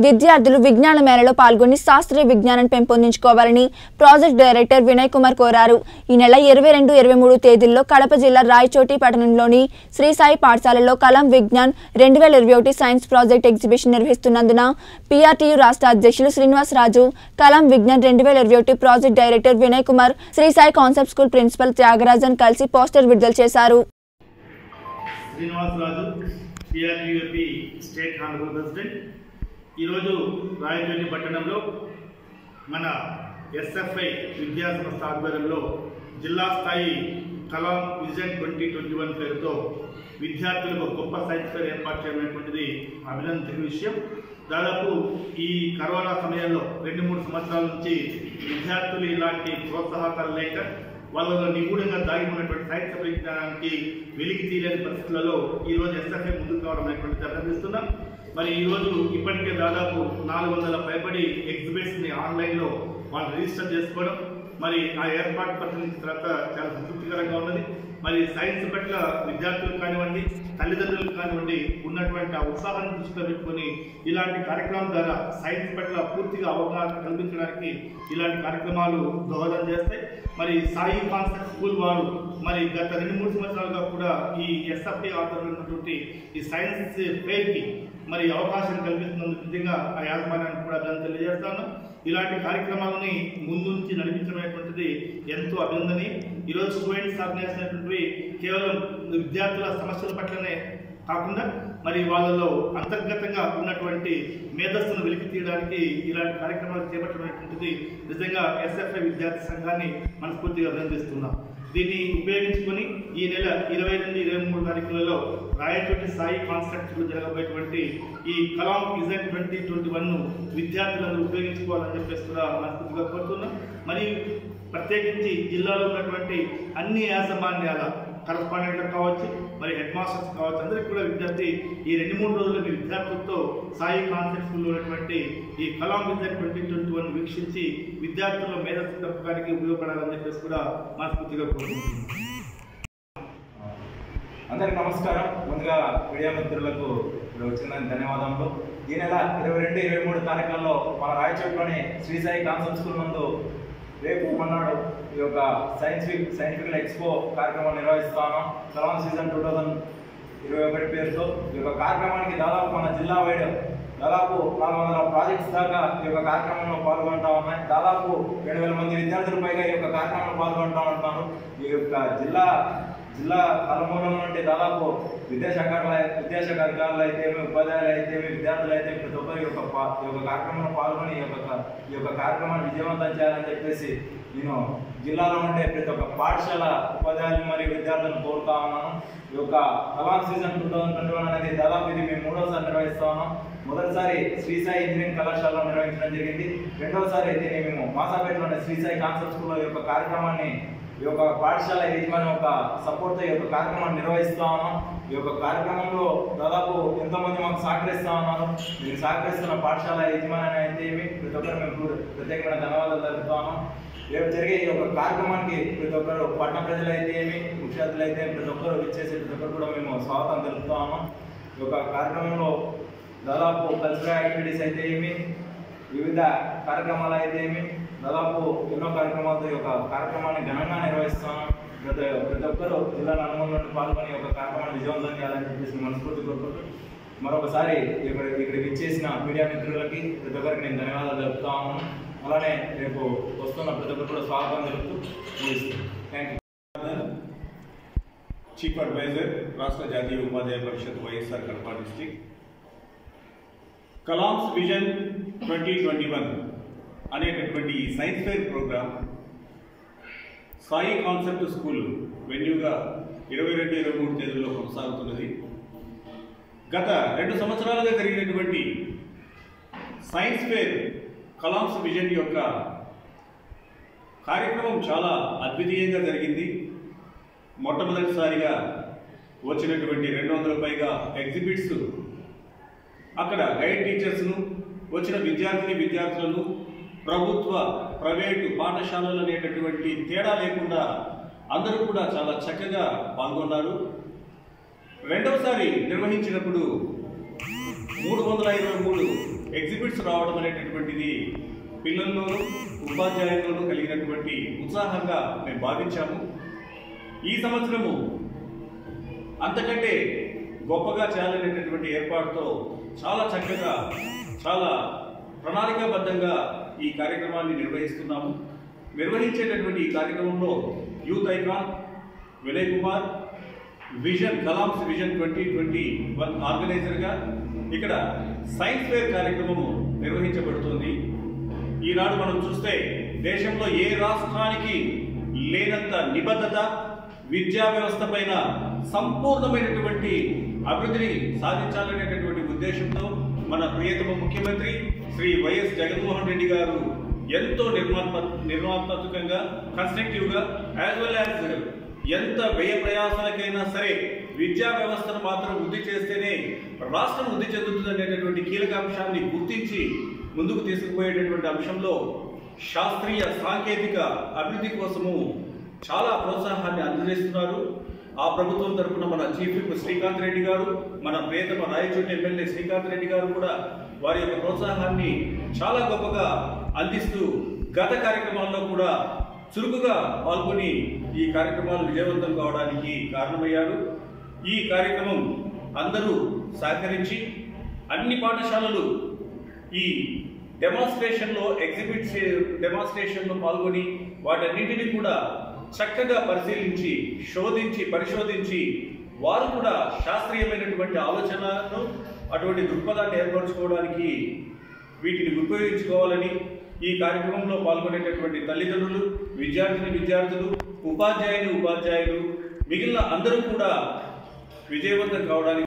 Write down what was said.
విద్యార్థులు విజ్ఞాన మేళలో పాల్గొని శాస్త్రీయ విజ్ఞానం పెంపొందించుకోవాలని ప్రాజెక్ట్ డైరెక్టర్ వినయ్ కుమార్ కోరారు ఈ నెల ఇరవై రెండు ఇరవై మూడు తేదీల్లో కడప జిల్లా రాయచోటి పట్టణంలోని శ్రీ సాయి పాఠశాలలో కలాం విజ్ఞాన్ రెండు వేల ఇరవై ఒకటి సైన్స్ ప్రాజెక్ట్ ఎగ్జిబిషన్ నిర్వహిస్తున్నందున పిఆర్టీయు రాష్ట్ర అధ్యక్షులు శ్రీనివాస్ రాజు కలాం విజ్ఞాన్ రెండు వేల ఇరవై ఒకటి project director Vinay Kumar Sri Sai concept school principal Thyagarajan కలిసి పోస్టర్ విడుదల చేశారు Srinivasaraju TRUAP state Congress president ఈరోజు రాయచోటి పట్టణంలో మన ఎస్ఎఫ్ఐ విద్యా సంస్థ ఆధ్వర్యంలో జిల్లా స్థాయి Kalam vision twenty twenty one పేరుతో విద్యార్థులకు ఒక గొప్ప సైన్స్ ఫేర్ ఏర్పాటు చేయమైనటువంటిది అభినందన విషయం దాదాపు ఈ కరోనా సమయంలో రెండు మూడు సంవత్సరాల నుంచి విద్యార్థులు ఇలాంటి ప్రోత్సాహకాలు లేక వాళ్ళలో నిగూఢంగా దాగి ఉన్నటువంటి సాహిత్య పరిజ్ఞానానికి వెలికి తీయలేని పరిస్థితులలో ఈ రోజు ఎస్ఎఫ్ఐ ముందుకు రావడం అనేటువంటిది అభినందిస్తున్నాం మరి ఈ రోజు ఇప్పటికే దాదాపు నాలుగు వందల పైబడి ఎగ్జిబిట్స్ ని ఆన్లైన్ లో వాళ్ళు రిజిస్టర్ చేసుకోవడం మరి ఆ ఏర్పాటు పరిశీలించిన తర్వాత చాలా సంతృప్తికరంగా ఉన్నది మరి సైన్స్ పట్ల విద్యార్థులు కానివ్వండి తల్లిదండ్రులు కానివ్వండి ఉన్నటువంటి ఆ ఉత్సాహాన్ని దృష్టిలో పెట్టుకొని ఇలాంటి కార్యక్రమం ద్వారా సైన్స్ పట్ల పూర్తిగా అవగాహన కల్పించడానికి ఇలాంటి కార్యక్రమాలు దోహదం చేస్తాయి మరి సాయి కాన్సెప్ట్ స్కూల్ వారు మరి గత రెండు మూడు సంవత్సరాలుగా కూడా ఈ ఎస్ఎఫ్టీ ఆధ్వర్యంలో ఉన్నటువంటి ఈ సైన్స్ ఫెయిర్కి మరి అవకాశం కల్పిస్తున్నందుకు నిజంగా ఆ యాజమాన్యానికి కూడా అభినందన తెలియజేస్తాను ఇలాంటి కార్యక్రమాలని ముందుంచి నడిపించడం ఎంతో అభినందనీయం ఈరోజు స్టూడెంట్స్ ఆర్గనైజ్ అయినటువంటి కేవలం విద్యార్థుల సమస్యల పట్లనే కాకుండా మరి వాళ్ళలో అంతర్గతంగా ఉన్నటువంటి మేధస్సును వెలికి తీయడానికి ఇలాంటి కార్యక్రమాలు చేపట్టడం అనేటువంటిది నిజంగా ఎస్ఎఫ్ఐ విద్యార్థి సంఘాన్ని మనస్ఫూర్తిగా అభినందిస్తున్నాం దీన్ని ఉపయోగించుకొని ఈ నెల ఇరవై రెండు ఇరవై మూడు తారీఖులలో రాయచోటి సాయి కాన్సెప్ట్లో జరగబోయేటువంటి ఈ కలాం విజన్ ట్వంటీ ట్వంటీ వన్ను విద్యార్థులందరూ ఉపయోగించుకోవాలని చెప్పేసి కూడా మనస్ఫూర్తిగా కోరుతున్నాం మరి ప్రత్యేకించి జిల్లాలో ఉన్నటువంటి అన్ని యాజమాన్యాల కరస్పాండెంట్లు కావచ్చు మరి హెడ్ మాస్టర్స్ కావచ్చు అందరికీ కూడా విద్యార్థి ఈ రెండు మూడు రోజులు మీ విద్యార్థులతో సాయి కాన్సెప్ట్ స్కూల్లో ఉన్నటువంటి ఈ కలాం విద్య ట్వంటీ ట్వంటీ వన్ వీక్షించి విద్యార్థుల మేధస్సు పెంపకానికి ఉపయోగపడాలని చెప్పేసి కూడా మనస్ఫూర్తిగా కోరుకుంటున్నాను అందరికి నమస్కారం ముందుగా మీడియా మిత్రులకు ఇప్పుడు వచ్చిందని ధన్యవాదములు ఈ నెల ఇరవై రెండు ఇరవై మూడు తారీఖులలో మన రాయచోట్లోని శ్రీ సాయి కాన్సెప్ట్ స్కూల్ నందు రేపు మన్నాడు ఈ యొక్క సైంటిఫిక్ సైంటిఫిక్ ఎక్స్పో కార్యక్రమం నిర్వహిస్తాను కలాం సీజన్ టూ థౌజండ్ ఇరవై ఒకటి పేరుతో ఈ యొక్క కార్యక్రమానికి దాదాపు మన జిల్లా వైడ్ దాదాపు నాలుగు వందల ప్రాజెక్ట్స్ దాకా ఈ యొక్క కార్యక్రమంలో పాల్గొంటా ఉన్నాయి దాదాపు రెండు వేల మంది విద్యార్థుల పైగా ఈ యొక్క కార్యక్రమంలో పాల్గొంటా ఉంటున్నారు ఈ యొక్క జిల్లా జిల్లా నలుమూలల నుండి దాదాపు విద్యాశాఖ విద్యాశాఖ అధికారులు అయితే ఉపాధ్యాయులు అయితే విద్యార్థులు అయితే ప్రతి ఒక్కరు ఈ యొక్క పా- ఈ యొక్క కార్యక్రమంలో పాల్గొని ఈ యొక్క ఈ యొక్క కార్యక్రమాన్ని విజయవంతం చేయాలని చెప్పేసి నేను జిల్లాలో ఉండే ప్రతి ఒక్క పాఠశాల ఉపాధ్యాయులు మరియు విద్యార్థులను కోరుతా ఉన్నాను ఈ యొక్క Kalam season two thousand twenty one అనేది దాదాపు ఇది మేము మూడోసారి నిర్వహిస్తా ఉన్నాం మొదటిసారి శ్రీసాయి ఇంజనీరింగ్ కళాశాలలో నిర్వహించడం జరిగింది రెండోసారి దీన్ని మేము మాసాపేటలోని శ్రీసాయి కాన్సెప్ట్ స్కూల్లో ఈ యొక్క కార్యక్రమాన్ని ఈ యొక్క పాఠశాల యజమాని ఒక సపోర్ట్తో ఈ యొక్క కార్యక్రమాన్ని నిర్వహిస్తా ఉన్నాం ఈ యొక్క కార్యక్రమంలో దాదాపు ఎంతో మంది మాకు సహకరిస్తా ఉన్నారు మీరు సహకరిస్తున్న పాఠశాల యజమాని అయితే ఏమి ప్రతి ఒక్కరు మేము కూడా ప్రత్యేకమైన ధన్యవాదాలు తెలుపుతా ఉన్నాం రేపు జరిగే ఈ యొక్క కార్యక్రమానికి ప్రతి ఒక్కరు పట్టణ ప్రజలు అయితే ఏమి ముఖ్యార్థులు అయితే ప్రతి ఒక్కరు విచ్చేసి ప్రతి ఒక్కరు కూడా మేము స్వాగతం తెలుపుతా ఉన్నాం ఈ యొక్క కార్యక్రమంలో దాదాపు కల్చరల్ యాక్టివిటీస్ అయితే ఏమి వివిధ కార్యక్రమాలు అయితే ఏమి దాదాపు ఎన్నో కార్యక్రమాలతో ఈ యొక్క కార్యక్రమాన్ని ఘనంగా నిర్వహిస్తున్నాం ప్రతి ప్రతి ఒక్కరు జిల్లా నలుమూల నుండి పాల్గొని ఈ యొక్క కార్యక్రమాన్ని విజయవంతం చేయాలని చెప్పేసి మనస్ఫూర్తి కోరుకుంటూ మరొకసారి ఇక్కడ ఇక్కడికి ఇచ్చేసిన మీడియా మిత్రులకి ప్రతి ఒక్కరికి నేను ధన్యవాదాలు తెలుపుతా ఉన్నాను అలానే రేపు వస్తున్న ప్రతి ఒక్కరు కూడా స్వాగతం తెలుపుతూ thank you chief advisor Rashtra Jatiya Upadhyaya Parishad YSR Kadapa district Kalam's vision twenty twenty one అనేటటువంటి ఈ science fair programme Sai concept school వెన్యూగా ఇరవై రెండు ఇరవై మూడు తేదీల్లో కొనసాగుతున్నది గత రెండు సంవత్సరాలుగా జరిగినటువంటి సైన్స్ ఫెయిర్ కలామ్స్ విజన్ యొక్క కార్యక్రమం చాలా అద్వితీయంగా జరిగింది మొట్టమొదటిసారిగా వచ్చినటువంటి రెండు వందల పైగా ఎగ్జిబిట్స్ అక్కడ గైడ్ టీచర్స్ను వచ్చిన విద్యార్థిని విద్యార్థులను ప్రభుత్వ ప్రైవేటు పాఠశాలలు అనేటటువంటి తేడా లేకుండా అందరూ కూడా చాలా చక్కగా పాల్గొన్నారు రెండవసారి నిర్వహించినప్పుడు మూడు వందల ఇరవై మూడు ఎగ్జిబిట్స్ రావడం అనేటటువంటిది పిల్లల్లోనూ ఉపాధ్యాయుల్లోనూ కలిగినటువంటి ఉత్సాహంగా మేము భావించాము ఈ సంవత్సరము అంతకంటే గొప్పగా చేయాలనేటటువంటి ఏర్పాటుతో చాలా చక్కగా చాలా ప్రణాళికాబద్ధంగా ఈ కార్యక్రమాన్ని నిర్వహిస్తున్నాము నిర్వహించేటటువంటి ఈ కార్యక్రమంలో youth icon Vinay Kumar vision Kalam's vision twenty twenty one ఆర్గనైజర్గా ఇక్కడ సైన్స్ ఫేర్ కార్యక్రమము నిర్వహించబడుతుంది ఈనాడు మనం చూస్తే దేశంలో ఏ రాష్ట్రానికి లేనంత నిబద్ధత విద్యా వ్యవస్థ పైన సంపూర్ణమైనటువంటి అభివృద్ధిని సాధించాలనేటటువంటి ఉద్దేశంతో మన ప్రియతమ ముఖ్యమంత్రి శ్రీ వైఎస్ జగన్మోహన్ రెడ్డి గారు ఎంతో నిర్మాత్మ నిర్మాత్మకంగా కన్స్ట్రక్టివ్గా యాజ్ వెల్ యాజ్ ఎంత వ్యయ ప్రయాసాలకైనా సరే విద్యా వ్యవస్థను మాత్రం వృద్ధి చేస్తేనే రాష్ట్రం వృద్ధి చెందుతుంది అనేటటువంటి కీలక అంశాన్ని గుర్తించి ముందుకు తీసుకుపోయేటటువంటి అంశంలో శాస్త్రీయ సాంకేతిక అభివృద్ధి కోసము చాలా ప్రోత్సాహాన్ని అందజేస్తున్నారు ఆ ప్రభుత్వం తరపున మన చీఫ్ విప్ శ్రీకాంత్ రెడ్డి గారు మన ప్రియతమ రాయచోటి ఎమ్మెల్యే శ్రీకాంత్ రెడ్డి గారు కూడా వారి యొక్క ప్రోత్సాహాన్ని చాలా గొప్పగా అందిస్తూ గత కార్యక్రమాల్లో కూడా చురుకుగా పాల్గొని ఈ కార్యక్రమాలు విజయవంతం కావడానికి కారణమయ్యారు ఈ కార్యక్రమం అందరూ సహకరించి అన్ని పాఠశాలలు ఈ డెమాన్స్ట్రేషన్లో ఎగ్జిబిట్స్ డెమాన్స్ట్రేషన్లో పాల్గొని వాటన్నింటినీ కూడా చక్కగా పరిశీలించి శోధించి పరిశోధించి వారు కూడా శాస్త్రీయమైనటువంటి ఆలోచనను అటువంటి దృక్పథాన్ని ఏర్పరచుకోవడానికి వీటిని ఉపయోగించుకోవాలని ఈ కార్యక్రమంలో పాల్గొనేటటువంటి తల్లిదండ్రులు విద్యార్థిని విద్యార్థులు ఉపాధ్యాయుని ఉపాధ్యాయులు మిగిలిన అందరూ కూడా విజయవంతం కావడానికి